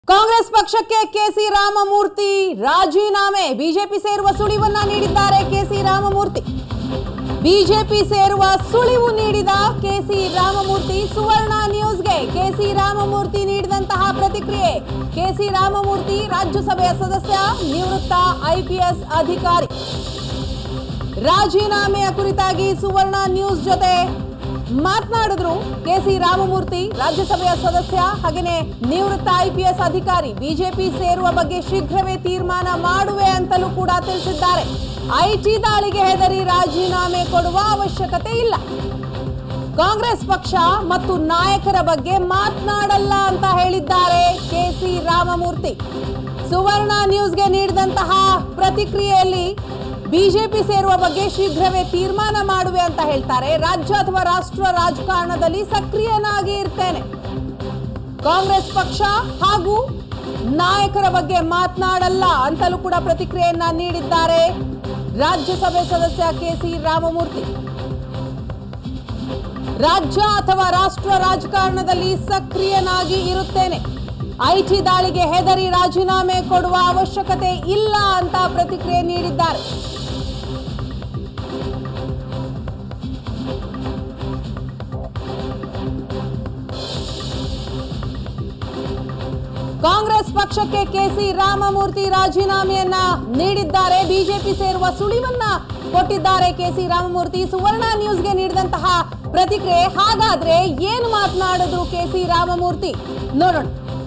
ಕಾಂಗ್ರೆಸ್ ಪಕ್ಷಕ್ಕೆ ಕೆಸಿ ರಾಮಮೂರ್ತಿ ರಾಜೀನಾಮೆ ಬಿಜೆಪಿ ಸೇರುವ ಸುಳಿವನ್ನ ನೀಡಿದ್ದಾರೆ ಕೆಸಿ ರಾಮಮೂರ್ತಿ ಬಿಜೆಪಿ ಸೇರುವ ಸುಳಿವು ನೀಡಿದ ಕೆಸಿ ರಾಮಮೂರ್ತಿ ಸುವರ್ಣ ನ್ಯೂಸ್ಗೆ ಕೆಸಿ ರಾಮಮೂರ್ತಿ ನೀಡಿದಂತಹ ಪ್ರತಿಕ್ರಿಯೆ ಕೆಸಿ ರಾಮಮೂರ್ತಿ ರಾಜ್ಯಸಭೆಯ ಸದಸ್ಯ ನಿವೃತ್ತ ಐಪಿಎಸ್ ಅಧಿಕಾರಿ ರಾಜೀನಾಮೆಯ ಕುರಿತಾಗಿ ಸುವರ್ಣ ನ್ಯೂಸ್ ಜೊತೆ ಮಾತನಾಡಿದ್ರು ಕೆಸಿ ರಾಮಮೂರ್ತಿ ರಾಜ್ಯಸಭೆಯ ಸದಸ್ಯ ಹಾಗೆಯೇ ನಿವೃತ್ತ ಐಪಿಎಸ್ ಅಧಿಕಾರಿ ಬಿಜೆಪಿ ಸೇರುವ ಬಗ್ಗೆ ಶೀಘ್ರವೇ ತೀರ್ಮಾನ ಮಾಡುವೆ ಅಂತಲೂ ಕೂಡ ತಿಳಿಸಿದ್ದಾರೆ ಐಟಿ ದಾಳಿಗೆ ಹೆದರಿ ರಾಜೀನಾಮೆ ಕೊಡುವ ಅವಶ್ಯಕತೆ ಇಲ್ಲ ಕಾಂಗ್ರೆಸ್ ಪಕ್ಷ ಮತ್ತು ನಾಯಕರ ಬಗ್ಗೆ ಮಾತನಾಡಲ್ಲ ಅಂತ ಹೇಳಿದ್ದಾರೆ ಕೆಸಿ ರಾಮಮೂರ್ತಿ ಸುವರ್ಣ ನ್ಯೂಸ್ಗೆ ನೀಡಿದಂತಹ ಪ್ರತಿಕ್ರಿಯೆಯಲ್ಲಿ ಬಿಜೆಪಿ ಸೇರುವ ಬಗ್ಗೆ ಶೀಘ್ರವೇ ತೀರ್ಮಾನ ಮಾಡುವೆ ಅಂತ ಹೇಳ್ತಾರೆ ರಾಜ್ಯ ಅಥವಾ ರಾಷ್ಟ್ರ ರಾಜಕಾರಣದಲ್ಲಿ ಸಕ್ರಿಯನಾಗಿ ಇರ್ತೇನೆ ಕಾಂಗ್ರೆಸ್ ಪಕ್ಷ ಹಾಗೂ ನಾಯಕರ ಬಗ್ಗೆ ಮಾತನಾಡಲ್ಲ ಅಂತಲೂ ಕೂಡ ಪ್ರತಿಕ್ರಿಯೆಯನ್ನ ನೀಡಿದ್ದಾರೆ ರಾಜ್ಯಸಭೆ ಸದಸ್ಯ ಕೆಸಿ ರಾಮಮೂರ್ತಿ ರಾಜ್ಯ ಅಥವಾ ರಾಷ್ಟ್ರ ರಾಜಕಾರಣದಲ್ಲಿ ಸಕ್ರಿಯನಾಗಿ ಇರುತ್ತೇನೆ ಐಟಿ ದಾಳಿಗೆ ಹೆದರಿ ರಾಜೀನಾಮೆ ಕೊಡುವ ಅವಶ್ಯಕತೆ ಇಲ್ಲ ಅಂತ ಪ್ರತಿಕ್ರಿಯೆ ನೀಡಿದ್ದಾರೆ ಕಾಂಗ್ರೆಸ್ ಪಕ್ಷಕ್ಕೆ ಕೆಸಿ ರಾಮಮೂರ್ತಿ ರಾಜೀನಾಮೆಯನ್ನ ನೀಡಿದ್ದಾರೆ ಬಿಜೆಪಿ ಸೇರುವ ಸುಳಿವನ್ನ ಕೊಟ್ಟಿದ್ದಾರೆ ಕೆಸಿ ರಾಮಮೂರ್ತಿ ಸುವರ್ಣ ನ್ಯೂಸ್ಗೆ ನೀಡಿದಂತಹ ಪ್ರತಿಕ್ರಿಯೆ ಹಾಗಾದ್ರೆ ಏನು ಮಾತನಾಡಿದ್ರು ಕೆಸಿ ರಾಮಮೂರ್ತಿ ನೋಡೋಣ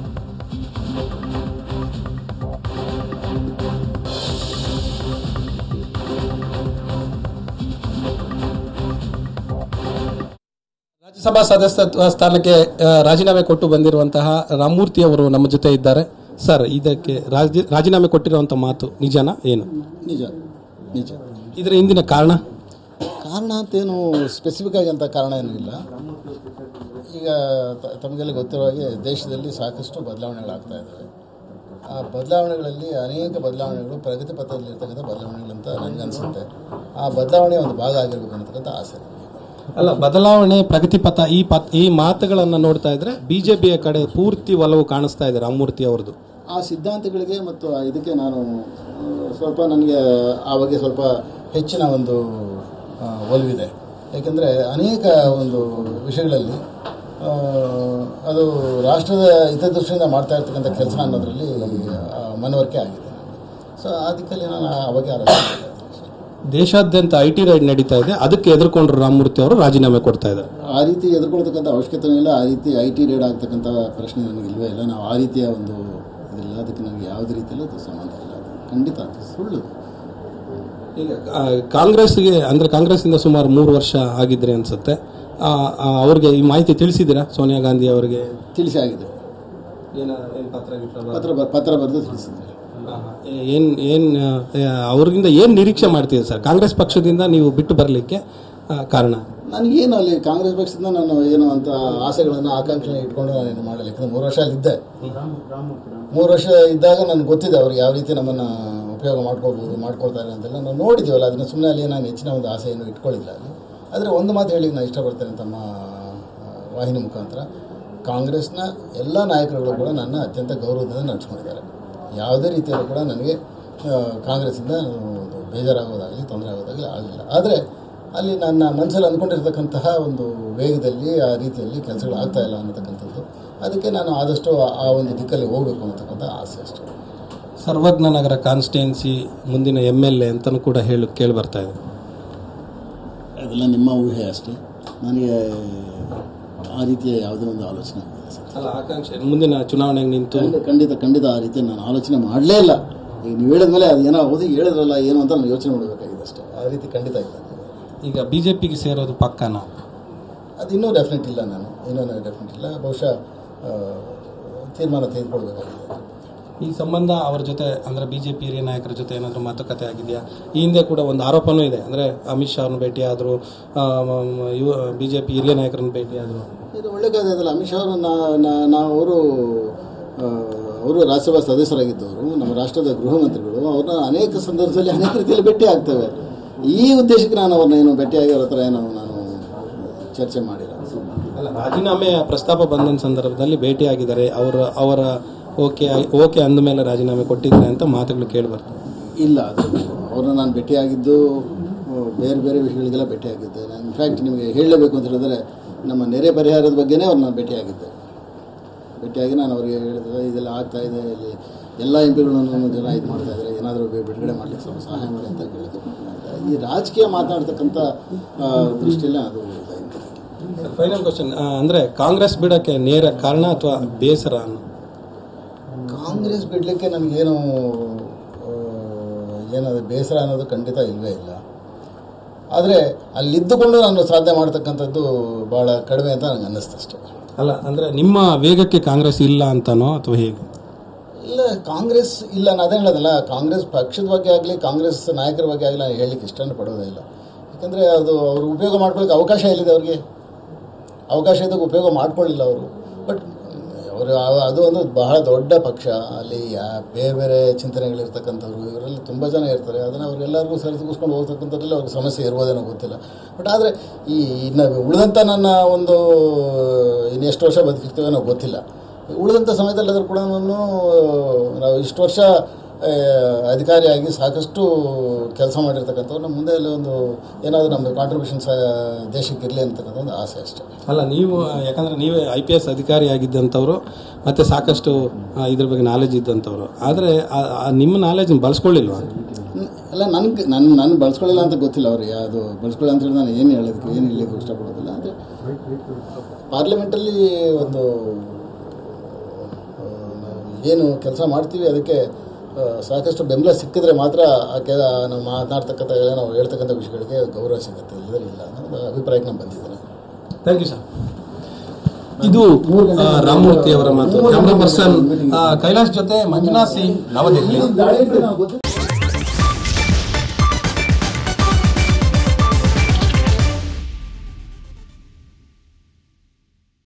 ರಾಜ್ಯಸಭಾ ಸದಸ್ಯತ್ವ ಸ್ಥಾನಕ್ಕೆ ಆ, ರಾಜೀನಾಮೆ ಕೊಟ್ಟು ಬಂದಿರುವಂತಹ ರಾಮಮೂರ್ತಿ ಅವರು ನಮ್ಮ ಜೊತೆ ಇದ್ದಾರೆ ಸರ್ ಇದಕ್ಕೆ ರಾಜಿ- ರಾಜೀನಾಮೆ ಕೊಟ್ಟಿರುವಂಥ ಮಾತು ನಿಜನಾ ಏನು ನಿಜ ನಿಜ ಇದರ ಹಿಂದಿನ ಕಾರಣ ಕಾರಣ ಅಂತೇನು ಸ್ಪೆಸಿಫಿಕ್ ಆಗಿ ಅಂತ ಕಾರಣ ಏನೂ ಇಲ್ಲ ಈಗ ತ- ತಮಗೆಲ್ಲ ಗೊತ್ತಿರೋ ಹಾಗೆ ದೇಶದಲ್ಲಿ ಸಾಕಷ್ಟು ಬದಲಾವಣೆಗಳಾಗ್ತಾ ಇದ್ದಾವೆ ಆ ಬದಲಾವಣೆಗಳಲ್ಲಿ ಅನೇಕ ಬದಲಾವಣೆಗಳು ಪ್ರಗತಿ ಪಥದಲ್ಲಿರ್ತಕ್ಕಂಥ ಬದಲಾವಣೆಗಳಂತ ನನಗನ್ಸುತ್ತೆ ಆ ಬದಲಾವಣೆಯ ಒಂದು ಭಾಗ ಆಗಿರ್ಬೇಕು ಅನ್ನತಕ್ಕಂಥ ಆಸೆ ನನಗೆ. ಅಲ್ಲ ಬದಲಾವಣೆ ಪ್ರಗತಿ ಪಥ ಈ ಪತ್ ಈ ಮಾತುಗಳನ್ನು ನೋಡ್ತಾ ಇದ್ರೆ ಬಿಜೆಪಿಯ ಕಡೆ ಪೂರ್ತಿ ಒಲವು ಕಾಣಿಸ್ತಾ ಇದೆ ರಾಮಮೂರ್ತಿ ಅವರದು ಆ ಸಿದ್ಧಾಂತಗಳಿಗೆ ಮತ್ತು ಆ ಇದಕ್ಕೆ ನಾನು ಆ, ಸ್ವಲ್ಪ ನನಗೆ ಆ ಬಗ್ಗೆ ಸ್ವಲ್ಪ ಹೆಚ್ಚಿನ ಒಂದು ಆ, ಒಲವಿದೆ ಏಕೆಂದರೆ ಅನೇಕ ಒಂದು ವಿಷಯಗಳಲ್ಲಿ ಆ, ಅದು ರಾಷ್ಟ್ರದ ಹಿತದೃಷ್ಟಿಯಿಂದ ಮಾಡ್ತಾ ಇರ್ತಕ್ಕಂಥ ಕೆಲಸ ಅನ್ನೋದರಲ್ಲಿ ಆ, ಮನವರಿಕೆ ಆಗಿದೆ ನನಗೆ ಸೊ ಆ ದಿಕ್ಕಲ್ಲಿ ನಾನು ಆ ಬಗ್ಗೆ ಆಲೋಚನೆ ಮಾಡ್ತಾ ಇದ್ದೀನಿ. ದೇಶಾದ್ಯಂತ ಐ ಟಿ ರೈಡ್ ನಡೀತಾ ಇದೆ ಅದಕ್ಕೆ ಎದುರ್ಕೊಂಡ್ರು ರಾಮಮೂರ್ತಿ ಅವರು ರಾಜೀನಾಮೆ ಕೊಡ್ತಾ ಇದ್ದಾರೆ ಆ ರೀತಿ ಎದುರ್ಕೊಳ್ತಕ್ಕಂಥ ಅವಶ್ಯಕತೆ ಇಲ್ಲ ಆ ರೀತಿ ಐ ಟಿ ರೇಡ್ ಆಗ್ತಕ್ಕಂಥ ಪ್ರಶ್ನೆ ನನಗೆ ಇಲ್ವೇ ಇಲ್ಲ ನಾವು ಆ ರೀತಿಯ ಒಂದು ಇದಿಲ್ಲ ಅದಕ್ಕೆ ನನಗೆ ಯಾವುದೇ ರೀತಿಯಲ್ಲೂ ಅದು ಸಂಬಂಧ ಇಲ್ಲ ಅದು ಖಂಡಿತ ಅದು ಸುಳ್ಳು ಈಗ ಆ, ಕಾಂಗ್ರೆಸ್ಗೆ ಅಂದ್ರೆ ಕಾಂಗ್ರೆಸ್ಸಿಂದ ಸುಮಾರು ಮೂರು ವರ್ಷ ಆಗಿದ್ರೆ ಅನ್ಸುತ್ತೆ ಆ, ಆ, ಅವ್ರಿಗೆ ಈ ಮಾಹಿತಿ ತಿಳಿಸಿದ್ದೀರಾ ಸೋನಿಯಾ ಗಾಂಧಿ ಅವರಿಗೆ ತಿಳಿಸಿ ಆಗಿದೆ ಪತ್ರ ಬ- ಪತ್ರ ಬರೆದು ತಿಳಿಸಿದ್ದಾರೆ ಏನ್ ಏನ್ ಆ, ಅವ್ರಿಂದ ಏನ್ ನಿರೀಕ್ಷೆ ಮಾಡ್ತೀವಿ ಸರ್ ಕಾಂಗ್ರೆಸ್ ಪಕ್ಷದಿಂದ ನೀವು ಬಿಟ್ಟು ಬರಲಿಕ್ಕೆ ಕಾರಣ ನನಗೇನು ಅಲ್ಲಿ ಕಾಂಗ್ರೆಸ್ ಪಕ್ಷದಿಂದ ನಾನು ಏನು ಅಂತ ಆಸೆಗಳನ್ನು ಆಕಾಂಕ್ಷೆ ಇಟ್ಕೊಂಡು ನಾನೇನು ಮಾಡಲ್ಲ ಯಾಕಂದ್ರೆ ಮೂರು ವರ್ಷ ಅಲ್ಲಿದ್ದೆ ಮೂರು ವರ್ಷ ಇದ್ದಾಗ ನನಗೆ ಗೊತ್ತಿದೆ ಅವ್ರಿಗೆ ಯಾವ ರೀತಿ ನಮ್ಮನ್ನು ಉಪಯೋಗ ಮಾಡ್ಕೊಳ್ಬೋದು ಮಾಡ್ಕೊಳ್ತಾರೆ ಅಂತೆಲ್ಲ ನಾವು ನೋಡಿದ್ದೀವಲ್ಲ ಅದನ್ನು ಸುಮ್ಮನೆ ಅಲ್ಲಿ ನಾನು ಹೆಚ್ಚಿನ ಒಂದು ಆಸೆ ಏನು ಇಟ್ಕೊಳ್ಳಿಲ್ಲ ಅಲ್ಲಿ ಆದರೆ ಒಂದು ಮಾತು ಹೇಳಿ ನಾನು ಇಷ್ಟಪಡ್ತೇನೆ ತಮ್ಮ ಆ, ವಾಹಿನಿ ಮುಖಾಂತರ ಕಾಂಗ್ರೆಸ್ನ ಎಲ್ಲ ನಾಯಕರುಗಳು ಕೂಡ ನನ್ನ ಅತ್ಯಂತ ಗೌರವದಿಂದ ನಡೆಸ್ಕೊಂಡಿದ್ದಾರೆ ಯಾವುದೇ ರೀತಿಯಲ್ಲೂ ಕೂಡ ನನಗೆ ಆ, ಕಾಂಗ್ರೆಸ್ಸಿಂದ ಒಂದು ಬೇಜಾರಾಗೋದಾಗಲಿ ತೊಂದರೆ ಆಗೋದಾಗಲಿ ಆಗಲಿಲ್ಲ ಆದರೆ ಅಲ್ಲಿ ನನ್ನ ಮನಸ್ಸಲ್ಲಿ ಅಂದ್ಕೊಂಡಿರ್ತಕ್ಕಂತಹ ಒಂದು ವೇಗದಲ್ಲಿ ಆ ರೀತಿಯಲ್ಲಿ ಕೆಲಸಗಳು ಆಗ್ತಾ ಇಲ್ಲ ಅನ್ನತಕ್ಕಂಥದ್ದು ಅದಕ್ಕೆ ನಾನು ಆದಷ್ಟು ಆ- ಆ ಒಂದು ದಿಕ್ಕಲ್ಲಿ ಹೋಗಬೇಕು ಅನ್ನತಕ್ಕಂಥ ಆಸೆ ಅಷ್ಟೇ ಸರ್ವಜ್ಞ ನಗರ ಕಾನ್ಸ್ಟಿಟ್ಯೂನ್ಸಿ ಮುಂದಿನ ಎಮ್ ಎಲ್ ಎ ಅಂತಲೂ ಕೂಡ ಹೇಳಿ ಕೇಳಿ ಬರ್ತಾ ಇದೆ ಅದೆಲ್ಲ ನಿಮ್ಮ ಊಹೆ ಅಷ್ಟೇ ನನಗೆ ಆ ರೀತಿಯ ಯಾವುದೇ ಒಂದು ಆಲೋಚನೆ ಆಗಿಲ್ಲ ಸರ್ ಅಲ್ಲ ಆಕಾಂಕ್ಷೆ ಮುಂದಿನ ಚುನಾವಣೆಗೆ ನಿಂತು ಖಂಡಿತ ಖಂಡಿತ ಖಂಡಿತ ಆ ರೀತಿ ನಾನು ಆಲೋಚನೆ ಮಾಡಲೇ ಇಲ್ಲ ಈಗ ನೀವು ಹೇಳಿದ್ಮೇಲೆ ಅದು ಏನೋ ಓದಿ ಹೇಳಿದ್ರಲ್ಲ ಏನು ಅಂತ ನಾನು ಯೋಚನೆ ಮಾಡಬೇಕಾಗಿದೆ ಅಷ್ಟೇ ಆ ರೀತಿ ಖಂಡಿತ ಇಲ್ಲ ಈಗ ಬಿಜೆಪಿಗೆ ಸೇರೋದು ಪಕ್ಕನ ಅದು ಇನ್ನೂ ಡೆಫಿನೆಟ್ ಇಲ್ಲ ನಾನು ಇನ್ನೂ ಡೆಫಿನೆಟ್ ಇಲ್ಲ ಬಹುಶಃ ಆ, ತೀರ್ಮಾನ ತೆಗೆದುಕೊಳ್ಬೇಕಾಗಿದೆ ಈ ಸಂಬಂಧ ಅವರ ಜೊತೆ ಅಂದ್ರೆ ಬಿಜೆಪಿ ಹಿರಿಯ ನಾಯಕರ ಜೊತೆ ಏನಾದರೂ ಮಾತುಕತೆ ಆಗಿದೆಯಾ ಈ ಹಿಂದೆ ಕೂಡ ಒಂದು ಆರೋಪನೂ ಇದೆ ಅಂದ್ರೆ ಅಮಿತ್ ಶಾ ಅವ್ರನ್ನ ಭೇಟಿಯಾದರು ಇವ ಬಿಜೆಪಿ ಹಿರಿಯ ನಾಯಕರನ್ನ ಭೇಟಿಯಾದರು ಇದು ಒಳ್ಳೆ ಕಥೆ ಅದಲ್ಲ ಅಮಿತ್ ಶಾ ಅವರು ನಾವು ಅವರು ಅವರು ರಾಜ್ಯಸಭಾ ಸದಸ್ಯರಾಗಿದ್ದವರು ನಮ್ಮ ರಾಷ್ಟ್ರದ ಗೃಹ ಮಂತ್ರಿಗಳು ಅವ್ರನ್ನ ಅನೇಕ ಸಂದರ್ಭದಲ್ಲಿ ಅನೇಕ ರೀತಿಯಲ್ಲಿ ಭೇಟಿ ಆಗ್ತೇವೆ ಈ ಉದ್ದೇಶಕ್ಕೆ ನಾನು ಅವ್ರನ್ನ ಏನು ಭೇಟಿಯಾಗಿ ಅವ್ರ ಹತ್ರ ಏನು ನಾನು ಚರ್ಚೆ ಮಾಡಿಲ್ಲ ಅಲ್ಲ ರಾಜೀನಾಮೆ ಪ್ರಸ್ತಾಪ ಬಂದ ಸಂದರ್ಭದಲ್ಲಿ ಭೇಟಿಯಾಗಿದ್ದಾರೆ ಅವರ ಅವರ ಓಕೆ ಓಕೆ ಅಂದಮೇಲೆ ರಾಜೀನಾಮೆ ಕೊಟ್ಟಿದ್ದಾರೆ ಅಂತ ಮಾತುಗಳು ಕೇಳಿ ಬರ್ತದೆ ಇಲ್ಲ ಅದು ಅವ್ರನ್ನ ನಾನು ಭೇಟಿಯಾಗಿದ್ದು ಆ, ಬೇರೆ ಬೇರೆ ವಿಷಯಗಳಿಗೆಲ್ಲ ಭೇಟಿಯಾಗಿದ್ದೆ ನಾನು ಇನ್ಫ್ಯಾಕ್ಟ್ ನಿಮಗೆ ಹೇಳಲೇಬೇಕು ಅಂತ ಹೇಳಿದ್ರೆ ನಮ್ಮ ನೆರೆ ಪರಿಹಾರದ ಬಗ್ಗೆನೇ ಅವ್ರನ್ನ ಭೇಟಿಯಾಗಿದ್ದೆ ಭೇಟಿಯಾಗಿ ನಾನು ಅವರಿಗೆ ಹೇಳಿದೆ ಇದೆಲ್ಲ ಆಗ್ತಾ ಇದೆ ಇಲ್ಲಿ ಎಲ್ಲ ಎಂ ಪಿಗಳನ್ನು ಜನ ಇದು ಮಾಡ್ತಾ ಇದ್ದಾರೆ ಏನಾದರೂ ಬಿಡುಗಡೆ ಮಾಡಲಿಕ್ಕೆ ಸ್ವಲ್ಪ ಸಹಾಯ ಮಾಡಿ ಅಂತ ಹೇಳಿದ್ರು ಈ ರಾಜಕೀಯ ಮಾತನಾಡ್ತಕ್ಕಂಥ ಆ, ದೃಷ್ಟಿಯಲ್ಲೇ ಅದು ಇದಾಗಿದೆ. ಫೈನಲ್ ಕ್ವಶನ್ ಅಂದರೆ ಕಾಂಗ್ರೆಸ್ ಬಿಡೋಕ್ಕೆ ನೇರ ಕಾರಣ ಅಥವಾ ಬೇಸರ ಅನ್ನೋ ಕಾಂಗ್ರೆಸ್ ಬಿಡಲಿಕ್ಕೆ ನನಗೇನು ಆ, ಏನದು ಬೇಸರ ಅನ್ನೋದು ಖಂಡಿತ ಇಲ್ಲವೇ ಇಲ್ಲ ಆದರೆ ಅಲ್ಲಿದ್ದುಕೊಂಡು ನಾನು ಸಾಧನೆ ಮಾಡ್ತಕ್ಕಂಥದ್ದು ಭಾಳ ಕಡಿಮೆ ಅಂತ ನನಗೆ ಅನ್ನಿಸ್ತು ಅಷ್ಟೇ ಅಲ್ಲ ಅಂದರೆ ನಿಮ್ಮ ವೇಗಕ್ಕೆ ಕಾಂಗ್ರೆಸ್ ಇಲ್ಲ ಅಂತನೋ ಅಥವಾ ಹೇಗೆ ಇಲ್ಲ ಕಾಂಗ್ರೆಸ್ ಇಲ್ಲ ನಾನು ಅದೇ ಹೇಳೋದಲ್ಲ ಕಾಂಗ್ರೆಸ್ ಪಕ್ಷದ ಬಗ್ಗೆ ಆಗಲಿ ಕಾಂಗ್ರೆಸ್ ನಾಯಕರ ಬಗ್ಗೆ ಆಗಲಿ ನಾನು ಹೇಳಲಿಕ್ಕೆ ಇಷ್ಟನೇ ಪಡೋದೇ ಇಲ್ಲ ಯಾಕಂದರೆ ಅದು ಅವರು ಉಪಯೋಗ ಮಾಡ್ಕೊಳ್ಳೋಕೆ ಅವಕಾಶ ಎಲ್ಲಿದೆ ಅವ್ರಿಗೆ ಅವಕಾಶ ಇದ್ದಾಗ ಉಪಯೋಗ ಮಾಡ್ಕೊಳ್ಳಿಲ್ಲ ಅವರು ಬಟ್ ಅವರು ಅದು ಒಂದು ಬಹಳ ದೊಡ್ಡ ಪಕ್ಷ ಅಲ್ಲಿ ಯಾ ಬೇರೆ ಬೇರೆ ಚಿಂತನೆಗಳಿರ್ತಕ್ಕಂಥವ್ರು ಇವರೆಲ್ಲ ತುಂಬ ಜನ ಇರ್ತಾರೆ ಅದನ್ನು ಅವ್ರಿಗೆಲ್ಲರಿಗೂ ಸರಿದೂಗಿಸ್ಕೊಂಡು ಹೋಗ್ತಕ್ಕಂಥದ್ರಲ್ಲಿ ಅವ್ರಿಗೆ ಸಮಸ್ಯೆ ಇರ್ಬೋದೇನೋ ಗೊತ್ತಿಲ್ಲ ಬಟ್ ಆದರೆ ಈ ಇನ್ನು ಉಳಿದಂಥ ನನ್ನ ಒಂದು ಇನ್ನು ಎಷ್ಟು ವರ್ಷ ಬದುಕಿರ್ತೀವೋ ಏನೋ ಗೊತ್ತಿಲ್ಲ ಉಳಿದಂಥ ಸಮಯದಲ್ಲಾದರೂ ಕೂಡ ನಾನು ನಾವು ಇಷ್ಟು ವರ್ಷ ಆ, ಅಧಿಕಾರಿಯಾಗಿ ಸಾಕಷ್ಟು ಕೆಲಸ ಮಾಡಿರ್ತಕ್ಕಂಥವ್ರು ನಮ್ಮ ಮುಂದೆ ಅಲ್ಲಿ ಒಂದು ಏನಾದರೂ ನಮ್ಮದು ಕಾಂಟ್ರಿಬ್ಯೂಷನ್ಸ್ ದೇಶಕ್ಕೆ ಇರಲಿ ಅಂತಕ್ಕಂಥ ಒಂದು ಆಸೆ ಅಷ್ಟೇ ಅಲ್ಲ ನೀವು ಯಾಕಂದರೆ ನೀವೇ ಐ ಪಿ ಎಸ್ ಅಧಿಕಾರಿ ಆಗಿದ್ದಂಥವ್ರು ಮತ್ತು ಸಾಕಷ್ಟು ಆ, ಇದ್ರ ಬಗ್ಗೆ ನಾಲೆಜ್ ಇದ್ದಂಥವ್ರು ಆದರೆ ನಿಮ್ಮ ನಾಲೆಜ್ ಬಳಸ್ಕೊಳ್ಳಿಲ್ವಾ ಹ್ಮ್. ಅಲ್ಲ ನನಗೆ ನನ್ನ ನಾನು ಬಳಸ್ಕೊಳ್ಳಿಲ್ಲ ಅಂತ ಗೊತ್ತಿಲ್ಲ ಅವ್ರಿಗೆ ಅದು ಬಳಸ್ಕೊಳ್ಳಿ ಅಂತ ಹೇಳಿ ನಾನು ಏನು ಹೇಳೋದಕ್ಕೆ ಏನು ಹೇಳಲಿಕ್ಕೆ ಇಷ್ಟಪಡೋದಿಲ್ಲ ಆದರೆ ಪಾರ್ಲಿಮೆಂಟಲ್ಲಿ ಒಂದು ಆ, ನಾವು ಏನು ಕೆಲಸ ಮಾಡ್ತೀವಿ ಅದಕ್ಕೆ ಆ, ಸಾಕಷ್ಟು ಬೆಂಬಲ ಸಿಕ್ಕಿದ್ರೆ ಮಾತ್ರ ಆ ಕೆ ನಾವು ಮಾತನಾಡ್ತಕ್ಕಂಥ ನಾವು ಹೇಳ್ತಕ್ಕಂಥ ವಿಷಯಗಳಿಗೆ ಗೌರವ ಸಿಗುತ್ತೆ ಇಲ್ಲದ್ರೆ ಇಲ್ಲ ಅನ್ನೋದು ಅಭಿಪ್ರಾಯಕ್ಕೆ ನಾನು ಬಂದಿದ್ದೇನೆ ಥ್ಯಾಂಕ್ ಯು ಸರ್ ಇದು ಆ, ರಾಮಮೂರ್ತಿ ಅವರ ಮಾತು ಕ್ಯಾಮ್ರಾ ಪರ್ಸನ್ ಕೈಲಾಶ್ ಜೊತೆ ಮಂಜುನಾಥ್ ಸಿಂಗ್ ನವದೆಹಲಿ